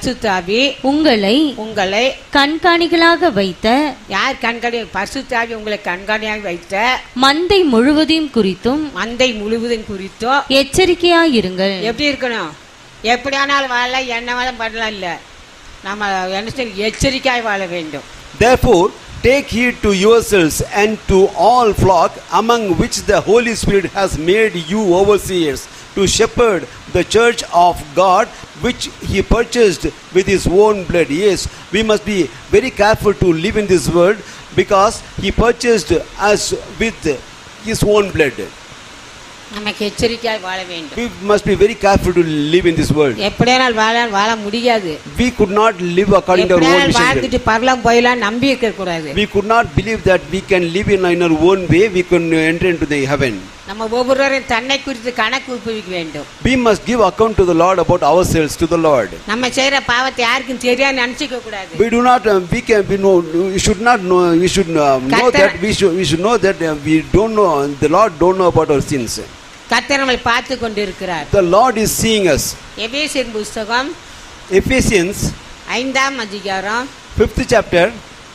பரிசுத்தாவி உங்களை உங்களை கண்காணிகளாக வைத்த யார் கண்காணி பரிசுத்தாவி உங்களை கண்காணியாக வைத்த மந்தை முழுவதையும் குறித்தும் மந்தை முழுவதும் குறித்தோ எச்சரிக்கையாயிருங்கள் எப்படி இருக்கணும் எப்படி ஆனாலும் வாழலாம் என்ன வேணாலும் பண்ணலாம் இல்ல நம்ம என்ன செய்ய எச்சரிக்கையாய் வாழ வேண்டும் Therefore, take heed to yourselves and to all flock among which the Holy Spirit has made you overseers to shepherd the church of God which he purchased with his own blood. Yes, we must be very careful to live in this world because he purchased us with his own blood. நமக்கு எச்சரிக்கையாய் வாழ வேண்டும் We must be very careful to live in this world. எப்படியானால் வாழ வாழ முடியாது We could not live according to our own எப்படியானால் vision. வாழ்ந்துட்டு பரலாம் போயலாம் நம்பி இருக்க கூடாது We could not believe that we can live in, in our own way, we can enter into the heaven. நம்ம ஒவ்வொருவரும் தன்னை குறித்து கணக்கு ஒப்புவிக்க வேண்டும் We must give account to the Lord about ourselves to the Lord. நம்ம செய்யற பாவத்தை யாருக்கும் தெரியாது நினைச்சுக்க கூடாது We do not, uh, we can, we know, we should not know, we should uh, know கர்த்தர்- that, we should, we should know that uh, we don't know, the Lord don't know about our sins. கர்த்தர் நம்மை பார்த்து கொண்டு இருக்கிறார் The Lord is seeing us. எபேசியர் புஸ்தகம் Ephesians, ஐந்தாம் அதிகாரம் 5th chapter,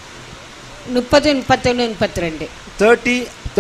முப்பது முப்பத்தொன்னு முப்பத்தி ரெண்டு 30,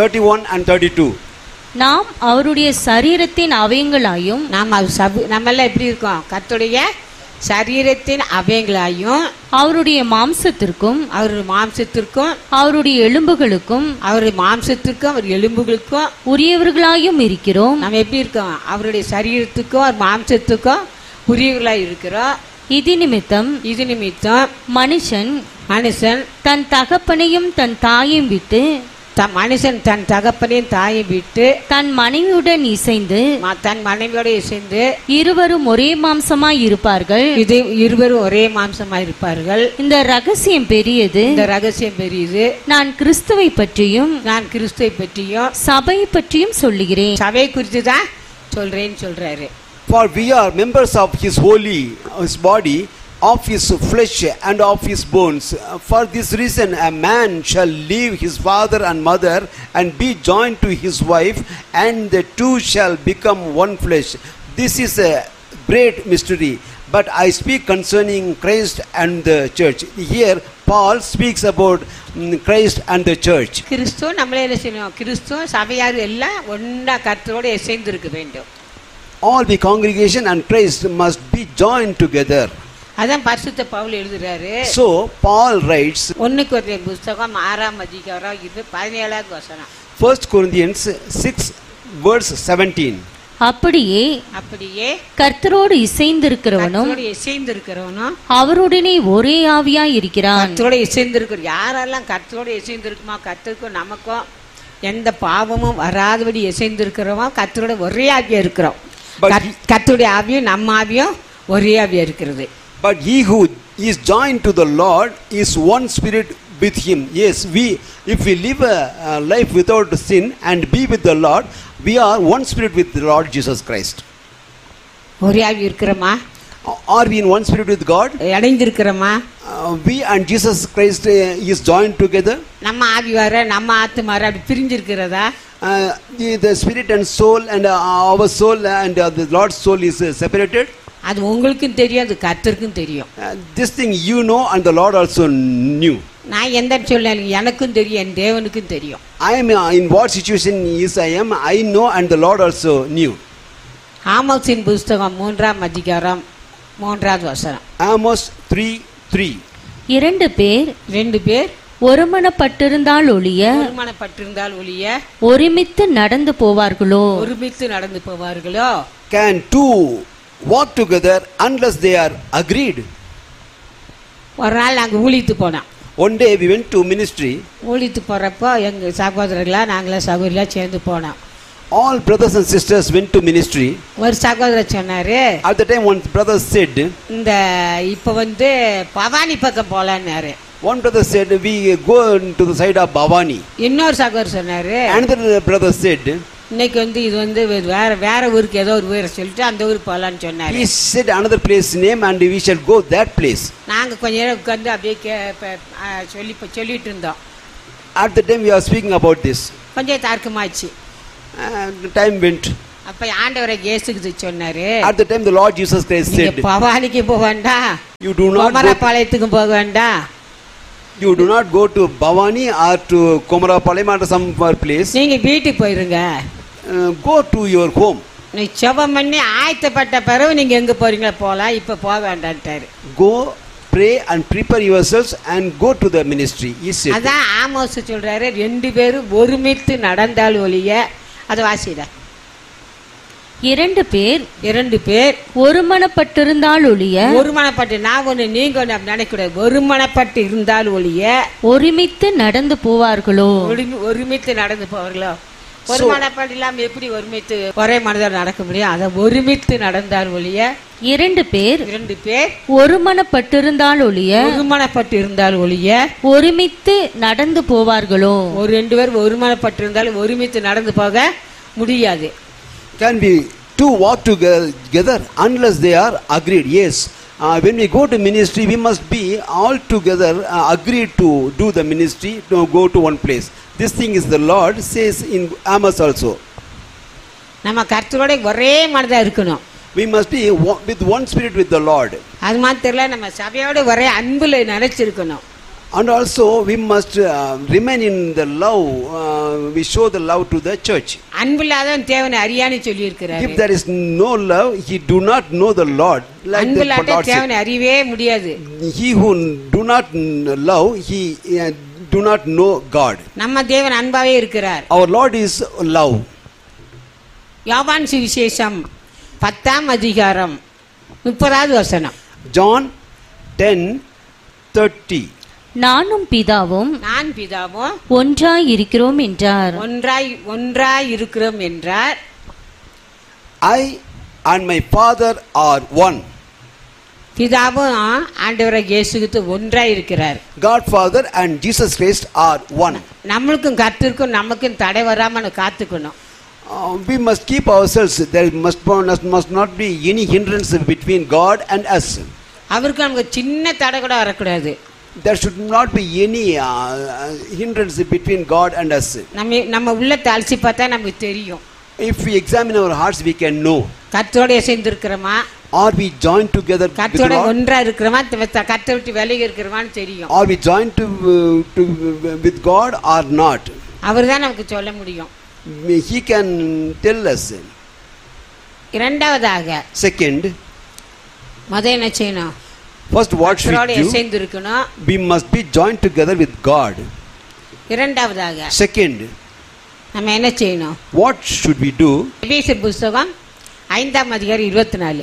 31 and 32. நாம் அவருடைய சரீரத்தின் அவயங்களாயும் நாம் அது சபு நம்மெல்லாம் எப்படி இருக்கோம் கர்த்தருடைய சரீரத்தின் அவயங்களாயும் அவருடைய மாம்சத்திற்கும் அவர் மாம்சத்திற்கும் அவருடைய எலும்புகளுக்கும் அவர் மாம்சத்திற்கும் அவர் எலும்புகளுக்கும் உரியவர்களாயும் இருக்கிறோம் நம்ம எப்படி இருக்கோம் அவருடைய சரீரத்துக்கும் அவர் மாம்சத்துக்கும் உரியவர்களாக இருக்கிறோம் இது நிமித்தம் இது நிமித்தம் மனுஷன் மனுஷன் தன் தகப்பனையும் தன் தாயையும் விட்டு தன் மனுஷன் தன் தகப்பனையும் தாயை விட்டு தன் மனைவியுடன் இசைந்து ம- தன் மனைவியோட சேர்ந்து இருவரும் ஒரே மாம்சமாய் இருப்பார்கள் இது இருவரும் ஒரே மாம்சமாக இருப்பார்கள் இந்த ரகசியம் பெரியது இந்த ரகசியம் பெரியது நான் கிறிஸ்துவை பற்றியும் நான் கிறிஸ்துவை பற்றியும் சபை பற்றியும் சொல்லுகிறேன் சபை குறித்து தான் சொல்றேன்னு சொல்றாரு For we are members of his holy, his body, of his flesh and of his bones. For this reason, a man shall leave his father and mother and be joined to his wife, and the two shall become one flesh. This is a great mystery. But I speak concerning Christ and the church. Here, Paul speaks about mm, Christ and the church. கிறிஸ்துவ நம்மளே என்ன செய்யணும் கிறிஸ்துவ சபையார் எல்லாம் ஒன்றா கர்த்தரோடு இசைந்து இருக்க வேண்டும் All the congregation and Christ must be joined together. அதான் பரிசுத்த பவுல் எழுதுறாரு So, Paul writes, ஒண்ணுக்கு ஒரு புஸ்தகம் ஆறாம் அதிகாரம் இது பதினேழாவது வசனம் 1 Corinthians 6 verse 17. அப்படியே அப்படியே கர்த்தரோடு இசைந்திருக்கிறவனும் கர்த்தரோடு இசைந்து இருக்கிறவனும் அவருடனே ஒரே ஆவியாய் இருக்கிறான் கர்த்தரோட இசைந்து இருக்கிற யாரெல்லாம் கர்த்தரோட இசைந்து இருக்குமா கர்த்தருக்கும் நமக்கும் எந்த பாவமும் வராதபடி இசைந்து இருக்கிறோமோ கர்த்தரோட ஒரே ஆவியா இருக்கிறோம் But கர்த்- கர்த்தருடைய ஆவியும் நம்ம ஆவியும் ஒரே ஆவியா இருக்கிறது But he who is joined to the Lord is one spirit with him. Yes, we if we live a, a life without sin and be with the Lord, we are one spirit with the Lord Jesus Christ. ஒரே ஆவி இருக்கிறோமா Are we in one spirit with God? இணைந்திருக்கிறோமா Uh, we and Jesus Christ uh, is joined together. நம்ம ஆவி வர நம்ம ஆத்து மாற அப்படி பிரிஞ்சிருக்கிறதா Uh, the, the spirit and soul and uh, our soul and uh, the Lord's soul is uh, separated. அது உங்களுக்கும் தெரியும் அது கர்த்தருக்கும் தெரியும் Uh, this thing you know and the Lord also knew. நான் எந்த சொல்ல எனக்கும் தெரியும் என் தேவனுக்கும் தெரியும் I am uh, in what situation is I am, I know and the Lord also knew. ஆமோஸின் புஸ்தகம் மூன்றாம் அதிகாரம் மூன்றாவது வசனம் Amos 3 3. இரண்டு பேர் ரெண்டு பேர் ஒருமனப்பட்டிருந்தால் ஒழிய ஒருமனப்பட்டிருந்தால் ஒழிய ஒருமித்து நடந்து போவார்களோ ஒருமித்து நடந்து போவார்களோ Can two walk together unless they are agreed? ஒரு நாள் நாங்கள் ஊழித்து போனோம் One day we went to ministry. ஊழித்து போகிறப்போ எங்கள் சகோதரர்களா நாங்களே சகோதரியா சேர்ந்து போனோம் All brothers and sisters went to ministry. ஒரு சகோதரர் சொன்னார் At the time, one brother said, இந்த இப்போ வந்து பவானி பக்கம் போகலான்னாரு one brother said, we go to the side of Bhavani. இன்னொரு சகோதரர் சொன்னார் Another brother said, இன்னைக்கு வந்து இது வந்து வேற வேற ஊருக்கு ஏதோ ஒரு ஊரை சொல்லிட்டு அந்த ஊருக்கு போகலான்னு சொன்னார் he said another place name and we shall go that place. நாங்கள் கொஞ்ச நேரம் உட்காந்து அப்படியே கே ப- ஆ, சொல்லி இப்ப சொல்லிட்டு இருந்தோம் At the time we are speaking about this. கொஞ்சம் தர்க்கமாச்சு And time went. அப்ப ஆண்டவரை இயேசுக்கு சொன்னாரு At the time, the Lord Jesus Christ நீங்க said, பவானிக்கு போக வேண்டாம் You do not go, குமரப்பாளையத்துக்கும் போக வேண்டாம் you do not go to Bhavani or to Komarapalayam or some other place. நீங்க வீட்டுக்கு போயிருங்க Uh, go to your home. நீ செபம் பண்ணி ஆயத்தப்பட்ட பிறகு நீங்க எங்க போறீங்களோ போலாம் இப்ப போக வேண்டான்ட்டாரு Go, pray, and prepare yourselves and go to the ministry. He said, அதான் ஆமோஸ் சொல்றாரு ரெண்டு பேரும் ஒருமித்து நடந்தால் ஒழிய அதை வாசிட இரண்டு பேர் இரண்டு பேர் ஒருமனப்பட்டிருந்தால் ஒழிய ஒருமனப்பட்டு நான் ஒண்ணு நீங்க ஒண்ணு அப்படி நினைக்கக்கூடாது ஒருமனப்பட்டு இருந்தால் ஒழிய ஒருமித்து நடந்து போவார்களோ ஒருமி- ஒருமித்து நடந்து போவார்களோ ஒருமனப்பாடு இல்லாம எப்படி ஒருமித்து ஒரே மனிதர் நடக்க முடியும் அதை ஒருமித்து நடந்தால் ஒழிய இரண்டு பேர் இரண்டு பேர் ஒருமனப்பட்டிருந்தால் ஒழிய ஒருமனப்பட்டு இருந்தால் ஒழிய ஒருமித்து நடந்து போவார்களோ ஒரு ரெண்டு பேர் ஒருமனப்பட்டு இருந்தாலும் ஒருமித்து நடந்து போக முடியாது Can we two walk together unless they are agreed? Yes. Uh, when we go to ministry, we must be all together uh, agreed to do the ministry, to go to one place. This thing is the Lord says in Amos also. நம்ம கர்த்தரோட ஒரே மனதா இருக்கணும் We must be one, with one spirit with the Lord. அது மாத்திரம் இல்ல, நம்ம சபையோட ஒரே அன்புல நினைச்சிருக்கணும் And also, we must uh, remain in the love. Uh, we show the love to the church. அன்பில்லாதவன் தேவனை அறியான்னு சொல்லி இருக்கிறாரு If there is no love, he do not know the Lord. Like the அன்பில்லாட்ட Lord said. தேவனை அறியவே முடியாது He who do not love, he uh, do not know God. நம்ம தேவன் அன்பாவே இருக்கிறார் Our Lord is love. யோவான் சுவிசேஷம் பத்தாம் அதிகாரம் முப்பதாவது வசனம் John 10 30. நானும் பிதாவும் நான் பிதாவும் ஒன்றாய் இருக்கிறோம் என்றார் ஒன்றாய் ஒன்றாய் இருக்கிறோம் என்றார் I and my Father are one. பிதாவும் ஆண்டவரை இயேசுகிட்டு ஒன்றாய் இருக்கிறார் God Father and Jesus Christ are one. நம்மளுக்கும் கத்திருக்கும் நமக்கும் தடை வராம நம்ம காத்துக்கணும் Uh, we must keep ourselves. There must, must, must not be any hindrance between God and us. அவருக்கு நமக்கு சின்ன தடை கூட வரக்கூடாது There should not be any uh, hindrance between God and us. நம்ம நம்ம உள்ளத்தை அலசி பார்த்தா நமக்கு தெரியும் If we examine our hearts, we can know. கத்தோட இசைந்திருக்கிறோமா Are we joined together with the கத்தோட Lord? ஒன்றா இருக்கிறோமா கத்தை விட்டு விலகி இருக்கிறோமான்னு தெரியும் Are we joined to, uh, to, with God or not? அவர் தான் நமக்கு சொல்ல முடியும் He can tell us. இரண்டாவதாக Second, முத என்ன செய்யணும் first what should கத்தரோட we do? இசைந்து இருக்கணும் We must be joined together with God. இரண்டாவதாக Second, நம்ம என்ன செய்யணும் what should we do? எபேசியர் புஸ்தகம் ஐந்தாம் அதிகாரம் இருபத்தி நாலு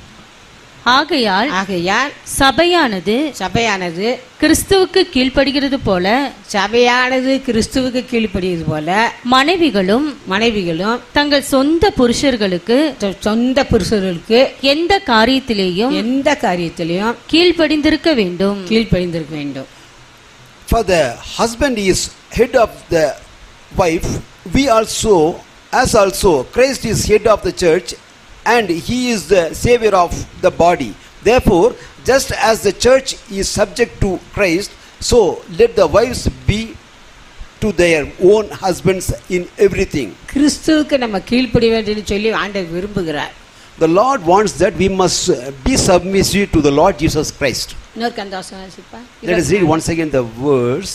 ஆகையால் ஆகையால் சபையானது சபையானது கிறிஸ்துவுக்கு கீழ்ப்படுகிறது போல சபையானது கிறிஸ்துவுக்கு கீழ்ப்படியது போல மனைவிகளும் மனைவிகளும் தங்கள் சொந்த புருஷர்களுக்கு சொ- சொந்த புருஷர்களுக்கு எந்த காரியத்திலேயும் எந்த காரியத்திலையும் கீழ்ப்படிந்திருக்க வேண்டும் கீழ்ப்படிந்திருக்க வேண்டும் For the husband is head of the wife, we also, as also, Christ is head of the church, and he is the savior of the body. Therefore, just as the church is subject to Christ, so let the wives be to their own husbands in everything. கிறிஸ்துவுக்கு நம்ம கீழ்ப்படிய வேண்டும் சொல்லி ஆண்டவர் விரும்புகிறார் The Lord wants that we must uh, be submissive to the Lord Jesus Christ. இன்னொரு கந்தோஷம் வாசிப்பா Let us read once again the verse.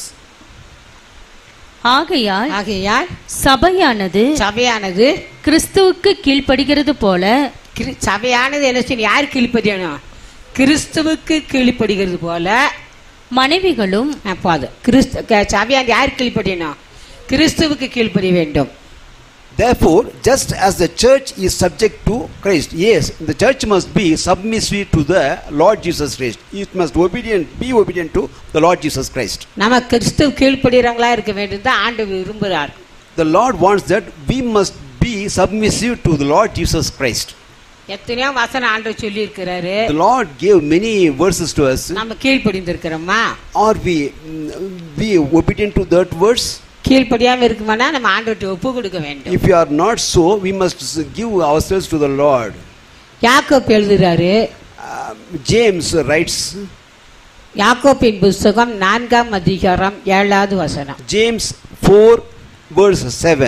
ஆகையால் ஆகையால் சபையானது சபையானது கிறிஸ்துவுக்கு கீழ்ப்படுகிறது போல கிரி- சபையானது என்ன செய்யணும் யார் கீழ்ப்படியணும் கிறிஸ்துவுக்கு கீழ்ப்படுகிறது போல மனைவிகளும் ஆ, போதும் கிறிஸ்து க- சபையானது யார் கீழ்ப்படியணும் கிறிஸ்துவுக்கு கீழ்ப்படிய வேண்டும் Therefore, just as the church is subject to Christ, yes, the church must be submissive to the Lord Jesus Christ. It must obedient, be obedient to the Lord Jesus Christ. நம்ம கிறிஸ்துவ கீழ்ப்படுகிறவங்களா இருக்க வேண்டும் தான் ஆண்டு விரும்புகிறார் The Lord wants that we must be submissive to the Lord Jesus Christ. எத்தனையோ வசனம் ஆண்டு சொல்லி இருக்கிறாரு The Lord gave many verses to us. நம்ம கீழ்ப்படிந்திருக்கிறோமா Are we mm, be obedient to that verse? கீழ்ப்படியாம இருக்குமானா நம்ம ஆண்டு ஒப்பு கொடுக்க வேண்டும் If we are not so, we must give ourselves to the Lord. Yakob எழுதுறாரு Uh, James writes, யாக்கோப்பின் புஸ்தகம் நான்காம் அதிகாரம் ஏழாவது வசனம் James 4, verse 7.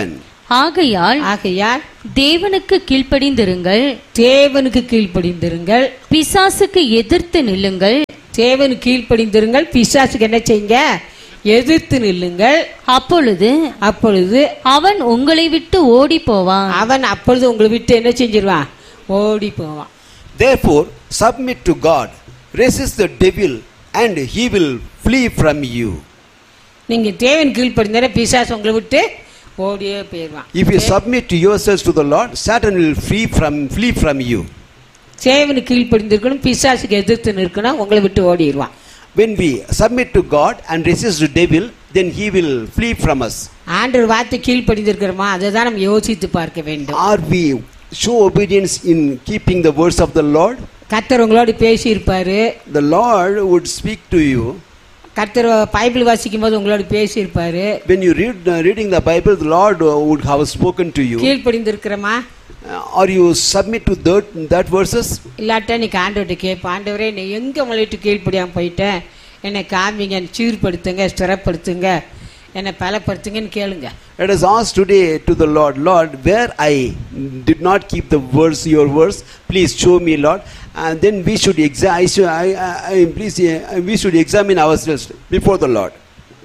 ஆகையால் ஆகையால் தேவனுக்கு கீழ்ப்படிந்திருங்கள் தேவனுக்கு கீழ்ப்படிந்திருங்கள் பிசாசுக்கு எதிர்த்து நில்லுங்கள் தேவனுக்கு கீழ்ப்படிந்திருங்கள் பிசாசுக்கு என்ன செய்யுங்க எதிர்த்து நில்லுங்கள் அப்பொழுது அப்பொழுது அவன் உங்களை விட்டு ஓடி போவான் அவன் அப்பொழுது உங்களை விட்டு என்ன செஞ்சிருவான் ஓடி போவான் Therefore, submit to God, resist the devil, and he will flee from you. நீங்க தேவன் கீழ்ப்படிந்தாலே பிசாசு உங்களை விட்டு ஓடியே போயிடுவான் If you submit to yourselves to the Lord, Satan will flee from flee from you. தேவனுக்கு கீழ்ப்படிந்திருக்கணும் பிசாசுக்கு எதிர்த்து நிற்கணும் உங்களை விட்டு ஓடிடுவான் When we submit to God and resist the devil, then he will flee from us. ஆண்டவர் வார்த்தை கீழ்ப்படிந்திருக்கிறோமா அதை தான் நம்ம யோசித்து பார்க்க வேண்டும் Are we show obedience in keeping the words of the Lord? கர்த்தர் உங்களோடு பேசியிருப்பாரு The Lord would speak to you. கர்த்தர் பைபிள் வாசிக்கும் போது உங்களோடு பேசியிருப்பாரு When you read uh, reading the Bible, the Lord uh, would have spoken to you. கீழ்ப்படிந்திருக்கிறோமா Uh, Are you submit to that, that verses? இல்லாட்டா நீ ஆண்டவர்கிட்ட கேட்ப ஆண்டவரே நீ எங்கே உங்களை விட்டு கீழ்ப்படியாமல் போயிட்டேன் என்னை காமிங்க என்னை சீர்படுத்துங்க ஸ்திரப்படுத்துங்க என்னை பலப்படுத்துங்கன்னு கேளுங்க Let us ask today to the Lord, Lord, where I did not keep the words, your words, please show me, Lord. And then we should exa- I should, I, I, I, please, uh, we should examine ourselves before the Lord.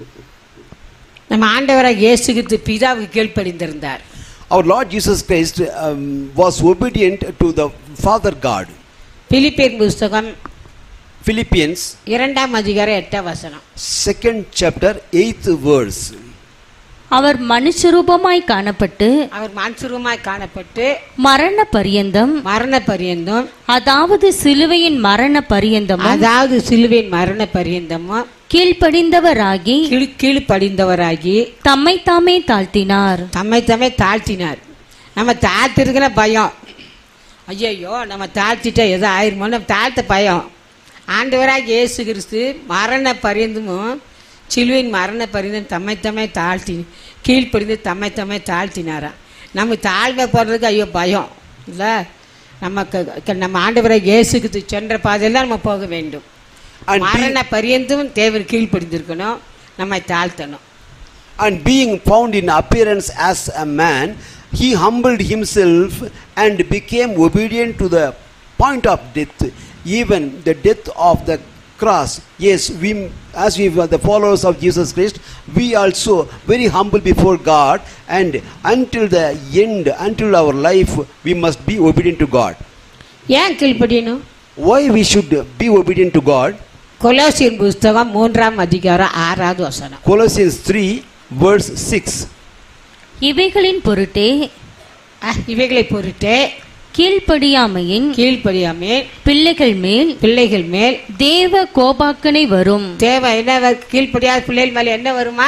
நம்ம ஆண்டவராக இயேசுகித்து பிதாவுக்கு கீழ்ப்படிந்திருந்தார் Our Lord Jesus Christ um, was obedient to the Father God. பிலிப்பியர் புஸ்தகம் Philippians, இரண்டாம் அதிகாரம் எட்டாம் வசனம் second chapter, eighth verse. அவர் மனுஷரூபமாய் காணப்பட்டு அவர் மனுஷருமாய் காணப்பட்டு மரண பரியந்தம் மரண பரியந்தம் அதாவது சிலுவையின் மரண பரியந்தமும் அதாவது சிலுவையின் மரண பரியந்தமும் கீழ்ப்படிந்தவராகி கீழ் கீழ்ப்படிந்தவராகி தம்மை தாமே தாழ்த்தினார் தம்மை தம்மை தாழ்த்தினார் நம்ம தாழ்த்திருக்கிற பயம் ஐயையோ நம்ம தாழ்த்திட்டா எதோ ஆயிருமோ நம்ம தாழ்த்த பயம் ஆண்டவராக இயேசு கிறிஸ்து மரண பரியந்தமும் சிலுவையின் மரண பரியந்தம் தம்மை தம்மை தாழ்த்தி கீழ்ப்படிந்து தம்மை தம்மை தாழ்த்தினாராம் நம்ம தாழ்மை போடுறதுக்கு ஐயோ பயம் இல்லை நமக்கு க- நம்ம ஆண்டவராக இயேசு கிறிஸ்து சென்ற பாதையில் தான் நம்ம போக வேண்டும் And be- மரண பரியந்தும் தேவன் கீழ்ப்படிந்திருக்கணும் நம்மை தாழ்த்தணும் And being found in appearance as a man, he humbled himself and became obedient to the point of death, even the death of the cross. Yes, we, as we were the followers of Jesus Christ, we also very humble before God, and until the end, until our life, we must be obedient to God. ஏன் கீழ்ப்படியணும் Why we should be obedient to God? Colossian புஸ்தகம் மூன்றாம் அதிகாரம் ஆறாவது வசனம் Colossians 3, verse 6. இவைகளின் பொருட்டே அஹ், இவைகளை பொருட்டே கீழ்ப்படியாமையின் கீழ்ப்படியாமே பிள்ளைகள் மேல் பிள்ளைகள் மேல் தேவ கோபாக்கனை வரும் தேவ என்ன வ- கீழ்ப்படியாத பிள்ளைகள் மேல என்ன வருமா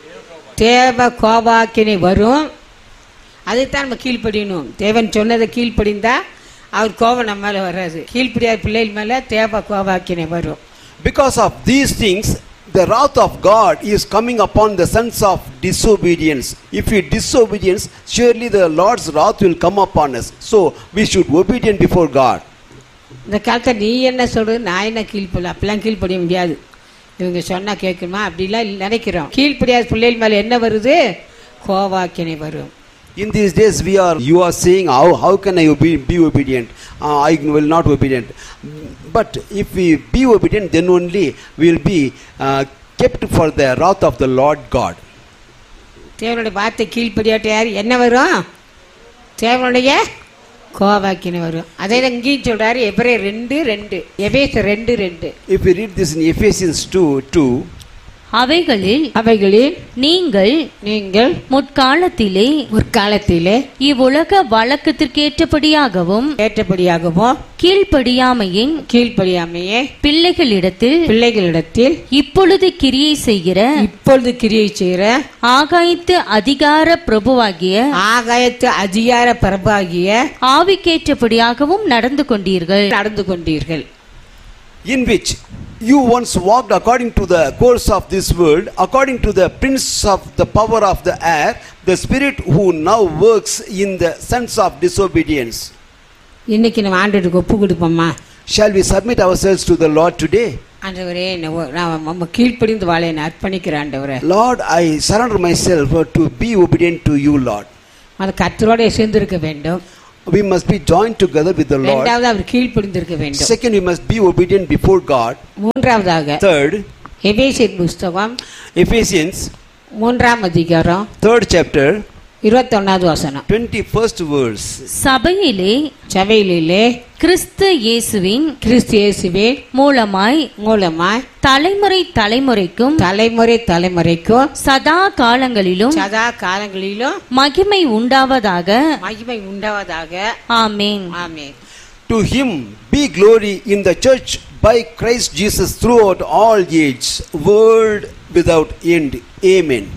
தேவ கோபாக்கினை வரும் அதுதான் நம்ம கீழ்ப்படியணும் தேவன் சொன்னதை கீழ்ப்படிந்தா அவர் கோபம் நம்ம மேல வராது கீழ்ப்படியாத பிள்ளைகள் மேல தேவ கோபாக்கினை வரும் Because of these things, the wrath of God is coming upon the sons of disobedience. If we disobedience, surely the Lord's wrath will come upon us. So we should obedient before God. இந்த காலத்தை நீ என்ன சொல்றது நான் என்ன கீழ்ப்படி அப்படிலாம் கீழ்ப்படிய முடியாது இவங்க சொன்னா கேட்குமா அப்படிலாம் இல்ல- நினைக்கிறோம் கீழ்ப்படியாத பிள்ளைகள் மேல என்ன வருது கோவாக்கினை வரும் In these days, we are you are saying how how can I obe- be obedient? Uh, I will not obedient. But if we be obedient, then only we will be uh, kept for the wrath of the Lord God. தேவனுடைய வார்த்தை கீழ்ப்படியாட்ட யார் என்ன வரும் தேவனுடைய கோவாக்கினை வரும் அதே தான் இங்கேயும் சொல்றாரு எபிரே ரெண்டு ரெண்டு எபேச ரெண்டு ரெண்டு If we read this in Ephesians 2 2, அவைகளில் அவைகளில் நீங்கள் நீங்கள் முற்காலத்திலே முற்காலத்திலே இவ்வுலக வழக்கத்திற்கேற்றபடியாகவும் ஏற்றபடியாகவும் கீழ்ப்படியாமையின் கீழ்ப்படியாமையே பிள்ளைகளிடத்தில் பிள்ளைகளிடத்தில் இப்பொழுது கிரியை செய்கிற இப்பொழுது கிரியை செய்கிற ஆகாயத்து அதிகார பிரபுவாகிய ஆகாயத்து அதிகார பிரபாகிய ஆவிக்கேற்றபடியாகவும் நடந்து கொண்டீர்கள் நடந்து கொண்டீர்கள் in which you once walked according to the course of this world, according to the prince of the power of the air, the spirit who now works in the sons of disobedience. இன்னைக்கு நம்ம ஆண்டுக்கு ஒப்பு கொடுப்போம்மா Shall we submit ourselves to the Lord today? ஆண்டவரே என்னை ஒ- நான் நம்ம கீழ்ப்படிந்து வாழ என்னை அர்ப்பணிக்கிறேன் ஆண்டவரே Lord, I surrender myself to be obedient to you, Lord. அது கத்தரோட சேர்ந்திருக்க வேண்டும் We must be joined together with the Lord. இரண்டாவது அவர் கீழ்ப்படிந்திருக்க வேண்டும் Second, we must be obedient before God. மூன்றாவதாக Third, எபேசியர் புஸ்தகம் Ephesians, மூன்றாம் அதிகாரம் third chapter, இருபத்தொன்னாவது வசனம் 21st verse. சபையிலே சபையிலே கிறிஸ்து இயேசுவின் கிறிஸ்து இயேசுவே மூலமாய் மூலமாய் தலைமுறை தலைமுறைக்கும் தலைமுறை தலைமுறைக்கும் சதா காலங்களிலும் சதா காலங்களிலும் மகிமை உண்டாவதாக மகிமை உண்டாவதாக ஆமேன் ஆமென் To him be glory in the church by Christ Jesus throughout all ages, world without end. Amen.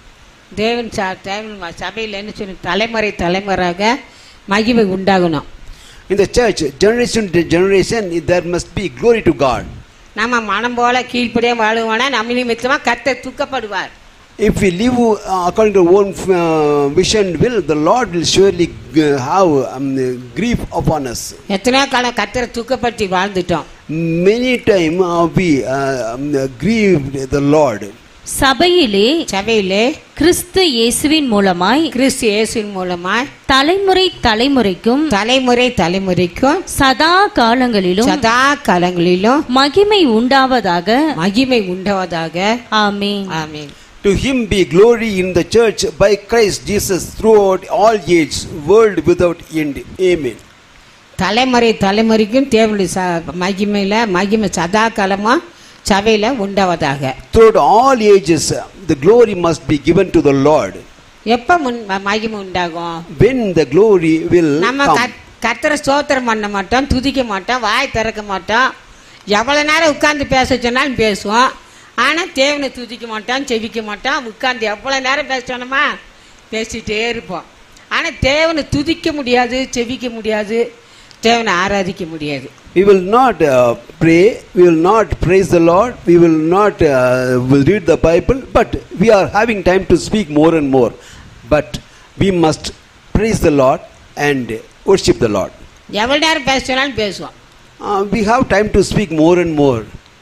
தேவன் ச- தேவன் ம- சபையில் என்ன சொல்லி தலைமுறை தலைமுறையாக மகிமை உண்டாகணும் In the church, generation to generation, there must be glory to God. நம்ம மனம் போல கீழ்ப்படியாக வாழுவோனா நம்ம நிமித்தமாக கர்த்தர் துக்கப்படுவார் If we live uh, according to our own uh, vision will, the Lord will surely uh, have um, grief upon us. எத்தனையோ காலம் கர்த்தரை துக்கப்படுத்தி வாழ்ந்துட்டோம் Many time uh, we uh, um, grieved the Lord. சபையிலே சபையிலே கிறிஸ்து இயேசுவின் மூலமாய் கிறிஸ்து இயேசுவின் மூலமாய் தலைமுறை தலைமுறைக்கும் தலைமுறை தலைமுறைக்கும் சதா காலங்களிலும் சதா காலங்களிலும் மகிமை உண்டாவதாக மகிமை உண்டாவதாக ஆமேன் ஆமென் To him be glory in the church by Christ Jesus throughout all ages, world without end. Amen. தலைமுறை தலைமுறைக்கும் தேவனுடைய ச மகிமையில் மகிமை சதா காலமாக சபையில் உண்டாவதாக Throughout all ages, uh, the glory must be given to the Lord. எப்போ முன் ம- மகிமை உண்டாகும் When the glory will நம்ம come. கத்- கர்த்தரை ஸ்தோத்திரம் பண்ண மாட்டோம் துதிக்க மாட்டோம் வாய் திறக்க மாட்டோம் எவ்வளோ நேரம் உட்கார்ந்து பேச சொன்னாலும் பேசுவோம் ஆனால் தேவனை துதிக்க மாட்டோம் செவிக்க மாட்டோம் உட்கார்ந்து எவ்வளோ நேரம் பேச சொன்னோமா பேசிட்டே இருப்போம் ஆனால் தேவனை துதிக்க முடியாது செவிக்க முடியாது தேவனை ஆராதிக்க முடியாது We will not uh, pray, we will not praise the Lord, we will not uh, will read the Bible, but we are having time to speak more and more. But we must praise the Lord and worship the Lord. எவ்வளோ நேரம் பேச சொன்னாலும் பேசுவோம் Uh, we have time to speak more and more.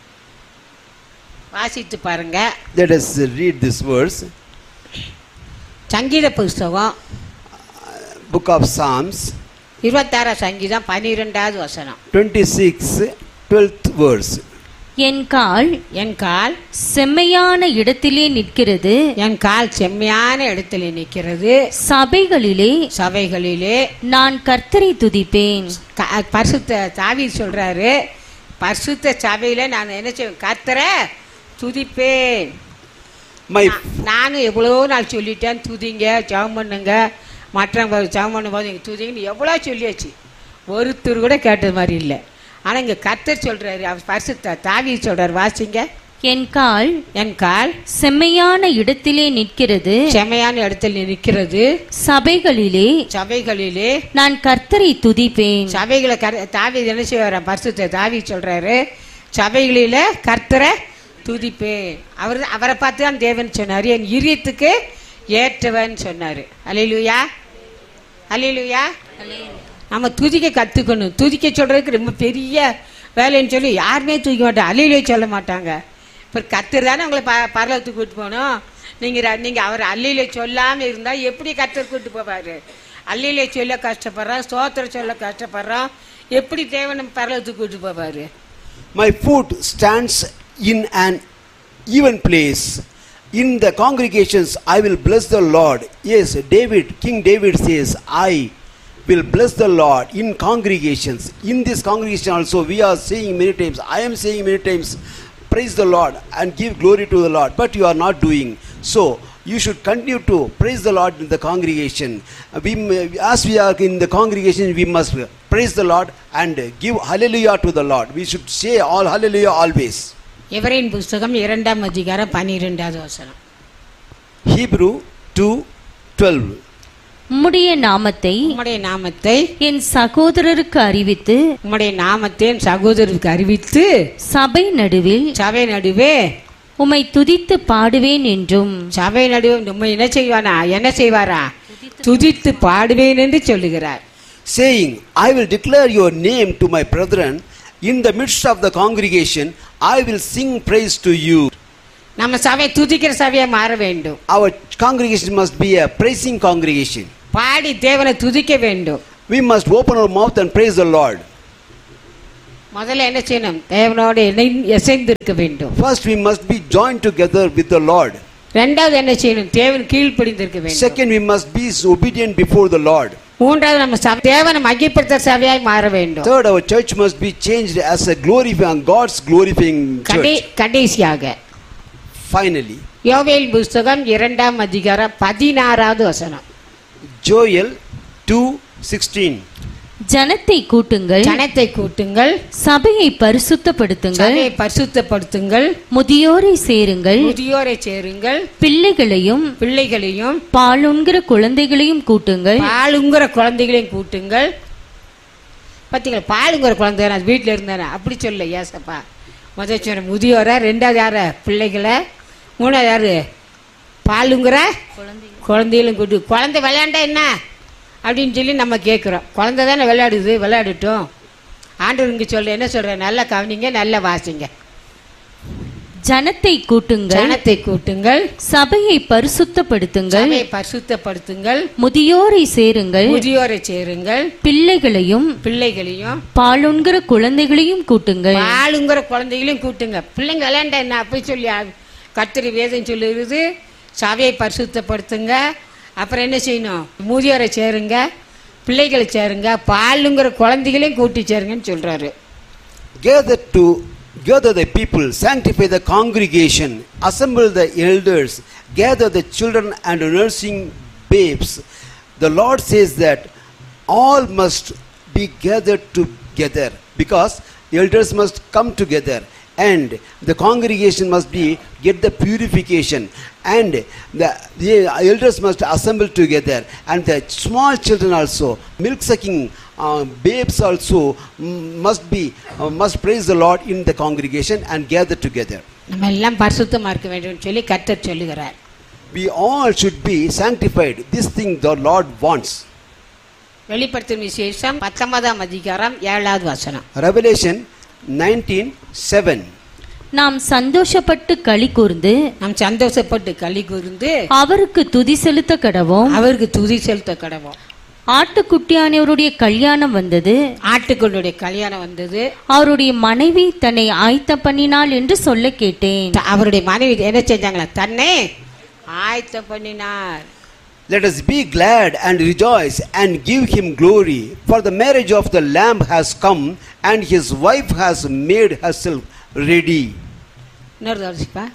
வாசித்து பாருங்க Let us read this verse. சங்கீத புஸ்தகம் Book of Psalms, இருபத்தாறாம் சங்கீதம் பன்னிரெண்டாவது வசனம் 26, 12th verse. என் கால் என் கால் செம்மையான இடத்திலே நிற்கிறது என் கால் செம்மையான இடத்துல நிற்கிறது சபைகளிலே சபைகளிலே நான் கர்த்தரை துதிப்பேன் க- பரிசுத்த தாவி சொல்றாரு பரிசுத்த சபையில நான் என்ன செய்வேன் கர்த்தரை துதிப்பேன் My நா- நானும் எவ்வளோ நாள் சொல்லிட்டேன் துதிங்க ஜெபம் பண்ணுங்க மற்றவங்க ஜெபம் பண்ணும்போது இங்கே துதிங்கன்னு எவ்வளோ சொல்லியாச்சு ஒருத்தர் கூட கேட்டது மாதிரி இல்லை ஆனால் இங்கே கர்த்தர் சொல்றாரு அவர் பரிசுத்த தாவி சொல்றாரு வாசிங்க என் கால் என் கால் செம்மையான இடத்திலே நிற்கிறது செம்மையான இடத்துல நிற்கிறது சபைகளிலே சபைகளிலே நான் கர்த்தரை துதிப்பேன் சபைகளை கர் தாவி என்ன செய்வார் பரிசுத்த தாவி சொல்றாரு சபைகளில கர்த்தரை துதிப்பேன் அவர் அவரை பார்த்து தான் தேவன் சொன்னார் என் இரியத்துக்கு ஏற்றவன் சொன்னார் அலையிலுயா அலையிலுயா நம்ம துதிக்க கற்றுக்கணும் துதிக்க சொல்றதுக்கு ரொம்ப பெரிய வேலைன்னு சொல்லி யாருமே துதிக்க மாட்டாங்க அலையிலே சொல்ல மாட்டாங்க இப்போ கத்தர் தானே உங்களை ப பரலத்துக்கு கூட்டு போகணும் நீங்கள் நீங்கள் அவர் அல்லையில சொல்லாமல் இருந்தால் எப்படி கத்தர் கூட்டு போவார் அல்லையில சொல்ல கஷ்டப்படுறோம் ஸ்தோத்திரம் சொல்ல கஷ்டப்படுறோம் எப்படி தேவன் பரலத்துக்கு கூட்டு போவார் My foot stands in an even place. In the congregations, I will bless the Lord. Yes, David, King David says, I will bless the Lord in congregations. In this congregation also, we are saying many times, I am saying many times, praise the Lord and give glory to the Lord. But you are not doing so. You should continue to praise the Lord in the congregation. We, may- as we are in the congregation, we must praise the Lord and give hallelujah to the Lord. We should say all hallelujah always. எவரின் புஸ்தகம் இரண்டாம் அதிகாரம் பன்னிரெண்டாவது வசனம் Hebrew 2 12. உம்முடைய நாமத்தை உம்முடைய நாமத்தை என் சகோதரருக்கு அறிவித்து உம்முடைய நாமத்தை என் சகோதரருக்கு அறிவித்து சபை நடுவில் சபை நடுவே உம்மை துதித்து பாடுவேன் என்றும் சபை நடுவே நம்ம என்ன செய்வானா என்ன செய்வாரா துதித்து பாடுவேன் என்று சொல்லுகிறார் saying, I will declare your name to my brethren. In the midst of the congregation, I will sing praise to you. நம்ம சபை துதிக்கிற சபையை மாற வேண்டும் Our congregation must be a praising congregation. பாடி தேவனை துதிக்க வேண்டும் We must open our mouth and praise the Lord. முதல்ல என்ன செய்யணும் தேவனோடு இணைந்து இசைந்து இருக்க வேண்டும் First, we must be joined together with the Lord. ரெண்டாவது என்ன செய்யணும் தேவன் கீழ்ப்படிந்திருக்க வேண்டும் Second, we must be obedient before the Lord. மூன்றாவது நம்ம சபை- தேவனை மகிப்படுத்த சபையாய் மாற வேண்டும் Third, our church must be changed as a glorifying God's glorifying கடை church. கடைசியாக Finally, யோவேல் புஸ்தகம் இரண்டாம் அதிகாரம் பதினாறாவது வசனம் Joel 2:16. ஜனத்தை கூட்டுங்கள் ஜனத்தை கூட்டுங்கள் சபையை பரிசுத்தப்படுத்துங்கள் சபையை பரிசுத்தப்படுத்துங்கள் முதியோரை சேருங்கள் முதியோரை சேருங்கள் பிள்ளைகளையும் பிள்ளைகளையும் பாலுண்கிற குழந்தைகளையும் கூட்டுங்கள் பாலுங்கிற குழந்தைகளையும் கூட்டுங்கள் பார்த்தீங்களா பாலுங்கிற குழந்தை நான் வீட்டில் இருந்தேன் அப்படி சொல்ல ஏசப்பா முதல் சொன்ன முதியோரை ரெண்டாவது யார பிள்ளைகளை மூணாவது யாரு பாலுங்கிற குழந்தைகளும் கூட்டு குழந்தை விளையாண்டா என்ன அப்படின்னு சொல்லி நம்ம கேட்குறோம் குழந்தை தானே விளையாடுது விளையாடட்டும் ஆண்டவர் இங்கே சொல்ற என்ன சொல்கிறேன் நல்லா கவனிங்க நல்லா வாசிங்க ஜனத்தை கூட்டுங்கள் ஜனத்தை கூட்டுங்கள் சபையை பரிசுத்தப்படுத்துங்கள் சபையை பரிசுத்தப்படுத்துங்கள் முதியோரை சேருங்கள் முதியோரை சேருங்கள் பிள்ளைகளையும் பிள்ளைகளையும் பாலுண்கிற குழந்தைகளையும் கூட்டுங்கள் பாலுங்கிற குழந்தைகளையும் கூட்டுங்க பிள்ளைங்க விளையாண்டா என்ன அப்படி சொல்லி ஆ- கர்த்தர் வேதம் சொல்லுகிறது சபையை பரிசுத்தப்படுத்துங்க அப்புறம் என்ன செய்யணும் முதியோரை சேருங்க பிள்ளைகளை சேருங்க பாலுங்கிற குழந்தைகளையும் கூட்டி சேருங்கன்னு சொல்றாரு Gather to gather the people, sanctify the congregation, assemble the elders, gather the children and nursing babes. The Lord says that all must be gathered together because elders must come together and the congregation must be get the purification and the, the elders must assemble together and the small children also milk sucking uh, babes also mm, must be uh, must praise the lord in the congregation and gather together நம்ம எல்லாம் பரிசுத்தமா இருக்க வேண்டும் சொல்லி கர்த்தர் சொல்லுகிறார் we all should be sanctified this thing the lord wants வெளிப்படுத்தும் விசேஷம் பத்தொன்பதாம் அதிகாரம் ஏழாவது வசனம் revelation 19 7 நாம் சந்தோஷப்பட்டு களி கூர்ந்து நாம் சந்தோஷப்பட்டு களி கூர்ந்து அவருக்கு துதி செலுத்த கடவோம் அவருக்கு துதி செலுத்த கடவோம் ஆட்டுக்குட்டியானவருடைய கல்யாணம் வந்தது ஆட்டுக்குள்ளுடைய கல்யாணம் வந்தது அவருடைய மனைவி தன்னை ஆயத்தம் பண்ணினாள் என்று சொல்ல கேட்டேன் த- அவருடைய மனைவி என்ன செஞ்சாங்களா தன்னை ஆயத்தம் பண்ணினார் Let us be glad and rejoice and give him glory, for the marriage of the Lamb has come, and his wife has made herself ready. இன்னொரு தரிசிப்பா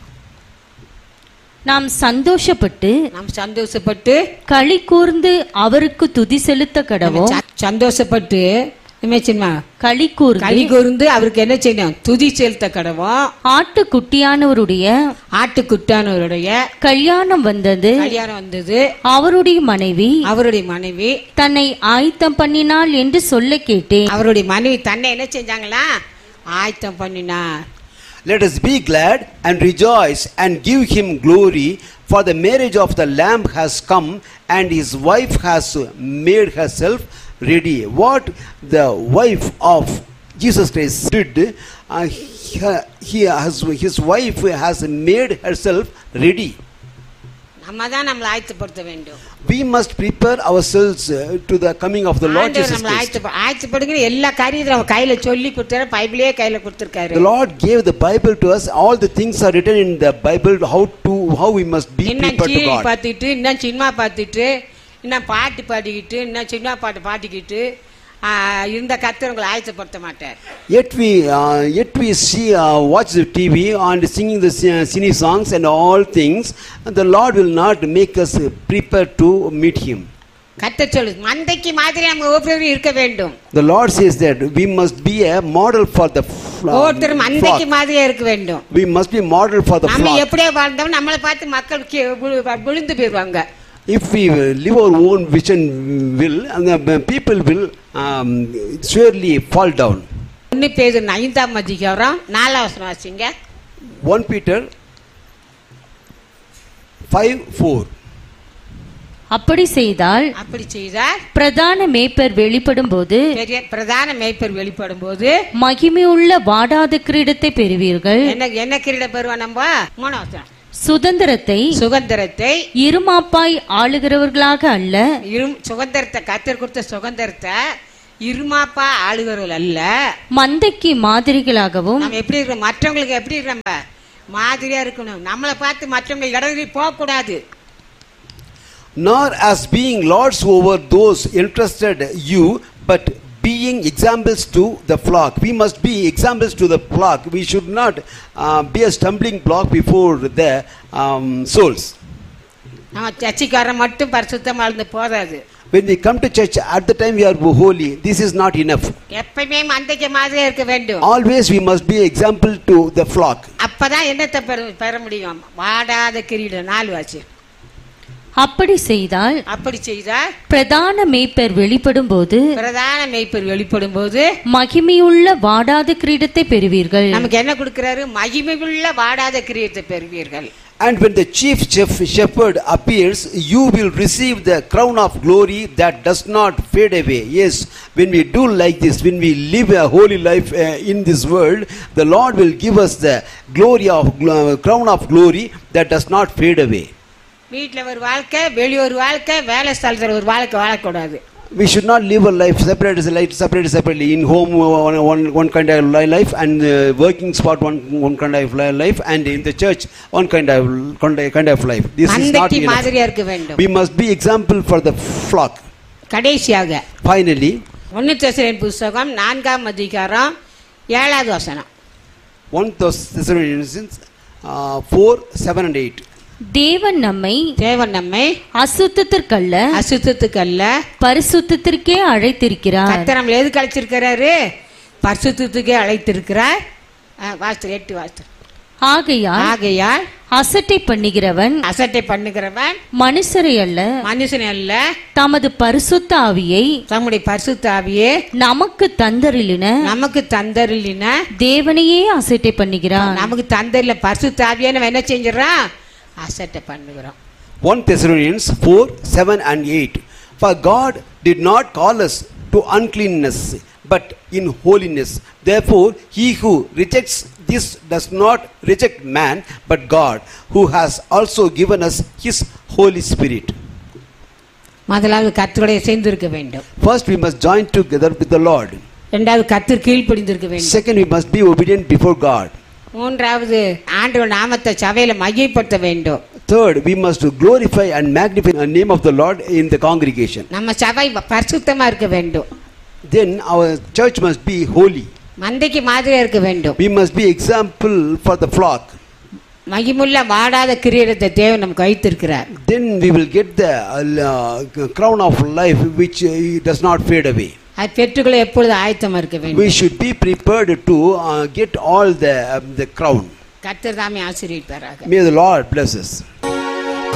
நாம் சந்தோஷப்பட்டு நாம் சந்தோஷப்பட்டு களி கூர்ந்து அவருக்கு துதி செலுத்த நம்ம கடவோம் ச- சந்தோஷப்பட்டு என்ன செய்யணுமா களி கூர்ந்து களி கூர்ந்து அவருக்கு என்ன செய்யணும் துதி செலுத்த கடவோம் ஆட்டுக்குட்டியானவருடைய ஆட்டுக்குட்டானவருடைய கல்யாணம் வந்தது கல்யாணம் வந்தது அவருடைய மனைவி அவருடைய மனைவி தன்னை ஆயத்தம் பண்ணினாள் என்று சொல்ல கேட்டேன் அவருடைய மனைவி தன்னை என்ன செஞ்சாங்களா ஆயத்தம் பண்ணினார் Let us be glad and rejoice and give him glory, for the marriage of the Lamb has come, and his wife has made herself ready. What the wife of Jesus Christ did, uh, he, he has, his wife has made herself ready. நம்ம தான் நம்மளை ஆயத்தப்படுத்த வேண்டும் We must prepare ourselves uh, to the coming of the Lord ஆண்டவர் Jesus நம்மளை Christ. ஆயத்த ஆயத்தப்படுங்கிற எல்லா காரியத்தையும் நம்ம கையில சொல்லி கொடுத்தாரு பைபிளே கையில கொடுத்திருக்காரு The Lord gave the Bible to us. All the things are written in the Bible. How to how we must be இன்னும் prepared to சீரியல் God. பார்த்துட்டு இன்னும் சினிமா பார்த்துட்டு இன்னும் பாட்டு பாடிக்கிட்டு இன்னும் சினிமா பாட்டு பாடிக்கிட்டு ஆ, இருந்த கர்த்தர் உங்களை ஆயத்தப்படுத்த மாட்டார் Yet we uh, yet we see uh, watch the TV and singing the ci- cine songs and all things. And the Lord will not make us uh, prepare to meet Him. கர்த்தர் சொல்லுது மந்தைக்கு மாதிரி நம்ம ஒவ்வொருவரும் இருக்க வேண்டும் The Lord says that we must be a model for the fl- ஒவ்வொருத்தரும் மந்தைக்கு flock. மாதிரியே இருக்க வேண்டும் We must be model for the நம்ம flock. எப்படியே வாழ்ந்தோம் நம்மளை பார்த்து மக்கள் கீ- விழு- விழுந்து போயிடுவாங்க If we uh, live our own vision will, and the people will um, surely fall down. ஒன்னு பேர் ஐந்தாம் அதிகாரம் நாலாம் வசனம் வாசிங்க 1 Peter 5 4. அப்படி செய்தால் அப்படி செய்தால் பிரதான மேய்ப்பர் வெளிப்படும் போது பெரிய பிரதான மேய்ப்பர் வெளிப்படும் போது மகிமையுள்ள வாடாத கிரீடத்தை பெறுவீர்கள் என்ன என்ன கிரீட பெறுவோம் நம்ம மூணாம் வசனம் சுதந்திரத்தை சுதந்திரத்தை இருமாப்பாய் ஆளுகிறவர்களாக அல்ல இரும் சுதந்திரத்தை கத்தர் கொடுத்த சுதந்திரத்தை இருமாப்பா ஆளுகிறவர்கள் அல்ல மந்தைக்கு மாதிரிகளாகவும் நம்ம எப்படி இருக்கோம் மற்றவங்களுக்கு எப்படி இருக்கோம் நம்ம மாதிரியா இருக்கணும் நம்மளை பார்த்து மற்றவங்க இடத்துல போகக்கூடாது nor as being lords over those entrusted you, but being examples to the flock. We must be examples to the flock. We should not uh, be a stumbling block before the um, souls. நம்ம சர்ச்சைக்காரன் மட்டும் பரிசுத்தமா இருந்து போதாது When we come to church, at the time we are holy, this is not enough. எப்பயுமே மந்தைக்கு மாதிரியா இருக்க வேண்டும் Always we must be example to the flock. அப்பதான் என்னத்தை பெற பெற முடியும் வாடாத கிரீடம் நாலு வாச்சு அப்படி செய்தால் அப்படி செய்தால் பிரதான மேய்ப்பர் வெளிப்படும் போது பிரதான மேய்ப்பர் வெளிப்படும் போது மகிமையுள்ள வாடாத கிரீடத்தை பெறுவீர்கள் நமக்கு என்ன கொடுக்கிறாரு மகிமையுள்ள வாடாத கிரீடத்தை பெறுவீர்கள் And when the chief chef- shepherd appears, you will receive the crown of glory that does not fade away. Yes, when we do like this, when we live a holy life uh, in this world, the Lord will give us the glory of glo- crown of glory that does not fade away. வீட்டில் ஒரு வாழ்க்கை வெளியே ஒரு வாழ்க்கை வேலை ஸ்தலத்தில் ஒரு வாழ்க்கை வாழக்கூடாது We should not live a life separated, like separated separately. In home, one, one, one kind of li- life, and uh, working spot, one, one kind of li- life, and in the church, one kind of kind of- kind of life. This is not மந்தைக்கு enough. மாதிரியா இருக்க வேண்டும் We must be example for the flock. கடைசியாக Finally, ஒன்னு தெசரேன் புஸ்தகம் நான்காம் அதிகாரம் ஏழாவது வசனம் 1 Thessalonians uh, 4, 7 and 8. தேவன் நம்மை தேவன் நம்மை அசுத்தத்திற்கல்ல அசுத்தத்துக்கு அல்ல பரிசுத்தத்திற்கே அழைத்திருக்கிறார் கர்த்தர் நம்மளை எதுக்கு அழைச்சிருக்கிறாரு பரிசுத்தத்துக்கே அழைத்திருக்கிறார் ஆ, வாஸ்து எட்டு வாஸ்து ஆகையால் ஆகையால் அசட்டை பண்ணுகிறவன் அசட்டை பண்ணுகிறவன் மனுஷரை அல்ல மனுஷன் அல்ல தமது பரிசுத்த ஆவியை தம்முடைய பரிசுத்தாவியே நமக்கு தந்தரிலின நமக்கு தந்தரில்லின தேவனையே அசட்டை பண்ணுகிறான் நமக்கு தந்தரில பரிசுத்தாவியே நம்ம என்ன செஞ்சிடறோம் அசட்டை பண்ணுகிறோம் 1 Thessalonians 4, 7 and 8. For God did not call us to uncleanness, but in holiness. Therefore, he who rejects this does not reject man, but God, who has also given us his Holy Spirit. முதலாவது கத்தருடைய சேர்ந்திருக்க வேண்டும் First, we must join together with the Lord. இரண்டாவது கத்தர் கீழ்ப்படிந்திருக்க வேண்டும் Second, we must be obedient before God. மூன்றாவது ஆண்டவர் நாமத்தை சபையில மையப்படுத்த வேண்டும் Third, we must glorify and magnify the name of the Lord in the congregation. நம்ம சபை பரிசுத்தமா இருக்க வேண்டும் Then our church must be holy. மந்தைக்கு மாதிரியா இருக்க வேண்டும் We must be example for the flock. மகிமுள்ள வாடாத கிரீடத்தை தேவன் நமக்கு வைத்திருக்கிறார் Then we will get the uh, crown of life which uh, does not fade away. அது பெற்றுக்கொள்ள எப்பொழுது ஆயத்தமா இருக்க வேண்டும் We should be prepared to uh, get all the, um, the crown. கத்தர் தாமே ஆசீர்வதிப்பாராக May the Lord bless us.